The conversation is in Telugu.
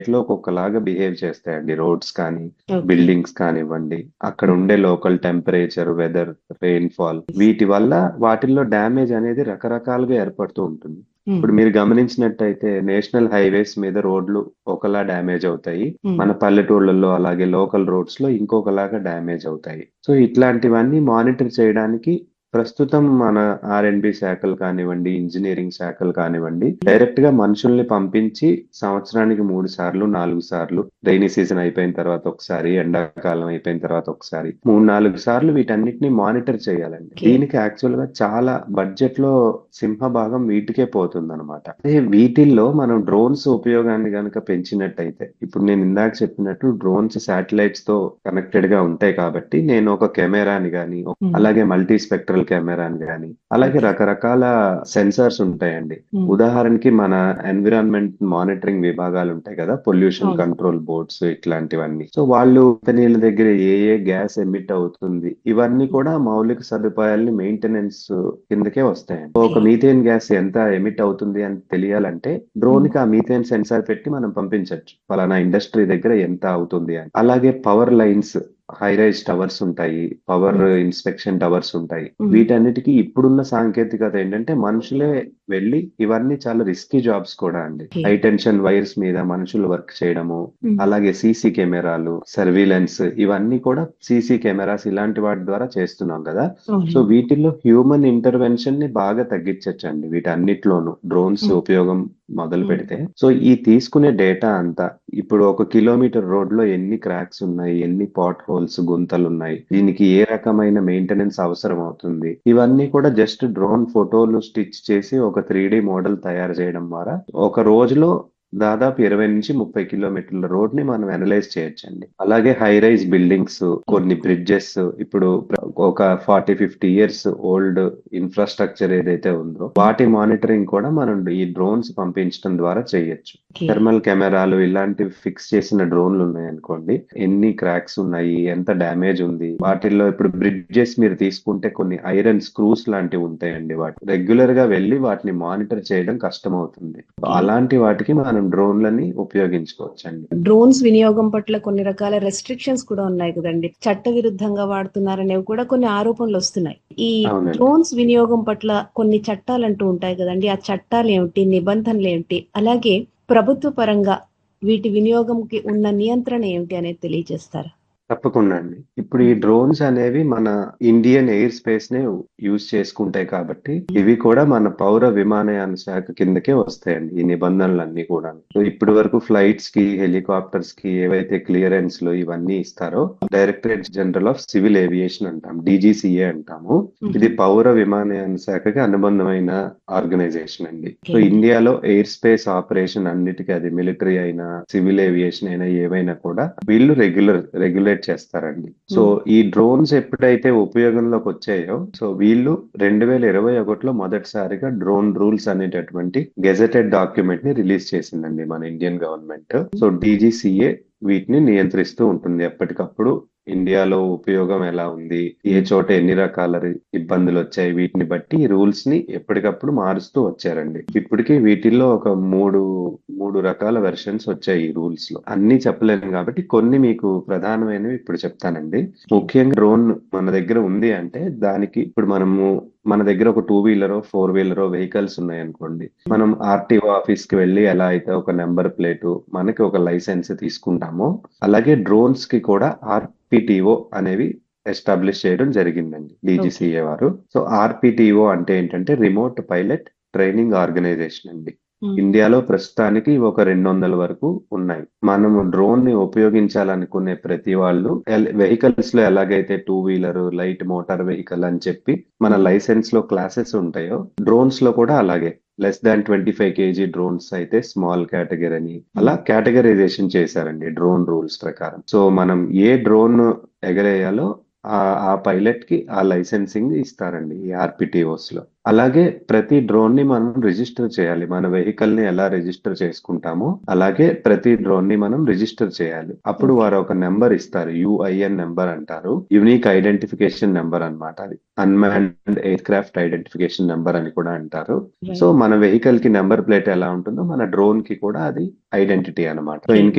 లో ఒక్కొక్కలాగా బిహేవ్ చేస్తాయండి రోడ్స్ కానీ ఓకే బిల్డింగ్స్ కానివ్వండి అక్కడ ఉండే లోకల్ టెంపరేచర్ వెదర్ రెయిన్ఫాల్ వీటి వల్ల వాటిల్లో డ్యామేజ్ అనేది రకరకాలుగా ఏర్పడుతూ ఉంటుంది ఇప్పుడు మీరు గమనించినట్టయితే నేషనల్ హైవేస్ మీద రోడ్లు ఒకలా డ్యామేజ్ అవుతాయి మన పల్లెటూళ్ళల్లో అలాగే లోకల్ రోడ్స్ లో ఇంకొకలాగా డ్యామేజ్ అవుతాయి సో ఇట్లాంటివన్నీ మానిటర్ చేయడానికి ప్రస్తుతం మన ఆర్ఎండ్బి శాఖలు కానివ్వండి ఇంజనీరింగ్ శాఖలు కానివ్వండి డైరెక్ట్ గా మనుషుల్ని పంపించి సంవత్సరానికి మూడు సార్లు నాలుగు సార్లు రైనీ సీజన్ అయిపోయిన తర్వాత ఒకసారి ఎండాకాలం అయిపోయిన తర్వాత ఒకసారి మూడు నాలుగు సార్లు వీటన్నిటిని మానిటర్ చేయాలండి Okay. దీనికి యాక్చువల్ గా చాలా బడ్జెట్ లో సింహభాగం వీటికే పోతుంది అనమాట వీటిల్లో మనం డ్రోన్స్ ఉపయోగాన్ని గనక పెంచినట్టయితే ఇప్పుడు నేను ఇందాక చెప్పినట్టు డ్రోన్స్ శాటిలైట్స్ తో కనెక్టెడ్ గా ఉంటాయి కాబట్టి నేను ఒక కెమెరాని గాని అలాగే మల్టీ స్పెక్ట్రల్ కెమెరాని గాని అలాగే రకరకాల సెన్సార్స్ ఉంటాయండి ఉదాహరణకి మన ఎన్విరాన్మెంట్ మానిటరింగ్ విభాగాలు ఉంటాయి కదా పొల్యూషన్ అవును. కంట్రోల్ బోర్డ్స్ ఇట్లాంటివన్నీ సో వాళ్ళు కంపెనీల దగ్గర ఏ ఏ గ్యాస్ ఎమిట్ అవుతుంది ఇవన్నీ కూడా మౌలిక సదుపాయాల్ని మెయింటెనెన్స్ కిందకే వస్తాయండి సో ఒక మీథేన్ గ్యాస్ ఎంత ఎమిట్ అవుతుంది అని తెలియాలంటే డ్రోన్ కి ఆ మీథేన్ సెన్సార్ పెట్టి మనం పంపించవచ్చు ఫలానా ఇండస్ట్రీ దగ్గర ఎంత అవుతుంది అని అలాగే power lines high rise towers ఉంటాయి పవర్ ఇన్స్పెక్షన్ టవర్స్ ఉంటాయి Mm. వీటన్నిటికీ ఇప్పుడున్న సాంకేతికత ఏంటంటే మనుషులే వెళ్ళి ఇవన్నీ చాలా రిస్కీ జాబ్స్ కూడా అండి Okay. హై టెన్షన్ వైర్స్ మీద మనుషులు వర్క్ చేయడము అలాగే సీసీ కెమెరాలు సర్వీలెన్స్ ఇవన్నీ కూడా సీసీ కెమెరాస్ ఇలాంటి వాటి ద్వారా చేస్తున్నాం కదా సో వీటిల్లో హ్యూమన్ ఇంటర్వెన్షన్ ని బాగా తగ్గించచ్చండి వీటన్నిటిలోనూ డ్రోన్స్ Mm. ఉపయోగం మొదలు Mm. పెడితే సో ఈ తీసుకునే డేటా అంతా ఇప్పుడు ఒక కిలోమీటర్ రోడ్ లో ఎన్ని క్రాక్స్ ఉన్నాయి ఎన్ని పాట్ హోల్స్ గుంతలు ఉన్నాయి దీనికి ఏ రకమైన మెయింటెనెన్స్ అవసరం అవుతుంది ఇవన్నీ కూడా జస్ట్ డ్రోన్ ఫోటోలు స్టిచ్ చేసి ఒక త్రీ మోడల్ తయారు చేయడం ద్వారా ఒక రోజులో దాదాపు ఇరవై నుంచి ముప్పై కిలోమీటర్ల రోడ్ ని మనం అనలైజ్ చేయొచ్చండి అలాగే హై రైజ్ బిల్డింగ్స్ కొన్ని బ్రిడ్జెస్ ఇప్పుడు ఒక forty fifty years old infrastructure ఏదైతే ఉందో వాటి మానిటరింగ్ కూడా మనం ఈ డ్రోన్స్ పంపించడం ద్వారా చేయొచ్చు థర్మల్ కెమెరాలు ఇలాంటివి ఫిక్స్ చేసిన డ్రోన్లు ఉన్నాయి అనుకోండి ఎన్ని క్రాక్స్ ఉన్నాయి ఎంత డ్యామేజ్ ఉంది వాటిల్లో ఇప్పుడు బ్రిడ్జెస్ మీరు తీసుకుంటే కొన్ని ఐరన్ స్క్రూస్ లాంటివి ఉంటాయండి వాటి రెగ్యులర్ గా వెళ్ళి వాటిని మానిటర్ చేయడం కష్టం అవుతుంది అలాంటి వాటికి మనం డ్రోన్లని ఉపయోగించుకోవచ్చండి డ్రోన్స్ వినియోగం పట్ల కొన్ని రకాల రెస్ట్రిక్షన్స్ కూడా ఉన్నాయి కదండి చట్ట విరుద్ధంగా వాడుతున్నారనేవి కూడా కొన్ని ఆరోపణలు వస్తున్నాయి ఈ అవునండి. డ్రోన్స్ వినియోగం పట్ల కొన్ని చట్టాలు అంటూ ఉంటాయి కదండి ఆ చట్టాలు ఏమిటి నిబంధనలు ఏమిటి అలాగే ప్రభుత్వ పరంగా వీటి వినియోగంకి ఉన్న నియంత్రణ ఏమిటి అనేది తెలియజేస్తారా తప్పకుండా అండి ఇప్పుడు ఈ డ్రోన్స్ అనేవి మన ఇండియన్ ఎయిర్ స్పేస్ నే యూజ్ చేసుకుంటాయి కాబట్టి ఇవి కూడా మన పౌర విమానయాన శాఖ కిందకే వస్తాయండి ఈ నిబంధనలన్నీ కూడా సో ఇప్పటి వరకు ఫ్లైట్స్ కి హెలికాప్టర్స్ కి ఏవైతే క్లియరెన్స్ లో ఇవన్నీ ఇస్తారో directorate general of civil aviation అంటాం డిజిసిఏ అంటాము ఇది పౌర విమానయాన శాఖకి అనుబంధమైన ఆర్గనైజేషన్ అండి సో ఇండియాలో ఎయిర్ స్పేస్ ఆపరేషన్ అన్నిటికీ అది మిలిటరీ అయినా సివిల్ ఏవియేషన్ అయినా ఏవైనా కూడా వీళ్ళు రెగ్యులర్ రెగ్యులేట్ చేస్తారండి సో ఈ డ్రోన్స్ ఎప్పుడైతే ఉపయోగంలోకి వచ్చాయో సో వీళ్ళు రెండు వేల ఇరవై ఒకటిలో మొదటిసారిగా డ్రోన్ రూల్స్ అనేటటువంటి గెజెటెడ్ డాక్యుమెంట్ ని రిలీజ్ చేసిందండి మన ఇండియన్ గవర్నమెంట్ సో డీజీసీఏ వీటిని నియంత్రిస్తూ ఉంటుంది ఎప్పటికప్పుడు ఇండియాలో ఉపయోగం ఎలా ఉంది ఏ చోట ఎన్ని రకాల రి- ఇబ్బందులు వచ్చాయి వీటిని బట్టి ఈ రూల్స్ ని ఎప్పటికప్పుడు మారుస్తూ వచ్చారండి ఇప్పటికీ వీటిల్లో ఒక మూడు మూడు రకాల వెర్షన్స్ వచ్చాయి ఈ రూల్స్ లో అన్ని చెప్పలేను కాబట్టి కొన్ని మీకు ప్రధానమైనవి ఇప్పుడు చెప్తానండి ముఖ్యంగా డ్రోన్ మన దగ్గర ఉంది అంటే దానికి ఇప్పుడు మనము మన దగ్గర ఒక టూ వీలరో ఫోర్ వీలరో వెహికల్స్ ఉన్నాయి అనుకోండి మనం ఆర్టీఓ ఆఫీస్ కి వెళ్ళి ఎలా అయితే ఒక నెంబర్ ప్లేట్ మనకి ఒక లైసెన్స్ తీసుకుంటామో అలాగే డ్రోన్స్ కి కూడా ఆర్పిటిఓ అనేవి ఎస్టాబ్లిష్ చేయడం జరిగిందండి డీజీసీఏ వారు సో ఆర్పిటిఓ అంటే ఏంటంటే రిమోట్ పైలట్ ట్రైనింగ్ ఆర్గనైజేషన్ అండి ఇండియాలో ప్రస్తుతానికి ఒక రెండు వందల వరకు ఉన్నాయి మనము డ్రోన్ ని ఉపయోగించాలనుకునే ప్రతి వాళ్ళు వెహికల్స్ లో ఎలాగైతే two wheeler light motor vehicle అని చెప్పి మన లైసెన్స్ లో క్లాసెస్ ఉంటాయో డ్రోన్స్ లో కూడా అలాగే less than twenty five KG drones అయితే స్మాల్ కేటగిరీ అని అలా కేటగరైజేషన్ చేశారండి డ్రోన్ రూల్స్ ప్రకారం సో మనం ఏ డ్రోన్ ఎగరేయాలో ఆ ఆ పైలట్ కి ఆ లైసెన్సింగ్ ఇస్తారండి ఈ ఆర్పిటిఓస్ లో అలాగే ప్రతి డ్రోన్ ని మనం రిజిస్టర్ చేయాలి మన వెహికల్ ని ఎలా రిజిస్టర్ చేసుకుంటామో అలాగే ప్రతి డ్రోన్ ని మనం రిజిస్టర్ చేయాలి అప్పుడు వారు ఒక నెంబర్ ఇస్తారు యుఐఎన్ నెంబర్ అంటారు యునిక్ ఐడెంటిఫికేషన్ నెంబర్ అన్నమాట అది unmanned aircraft identification number అని కూడా అంటారు సో మన వెహికల్ కి నెంబర్ ప్లేట్ ఎలా ఉంటుందో మన డ్రోన్ కి కూడా అది ఐడెంటిటీ అనమాట సో ఇన్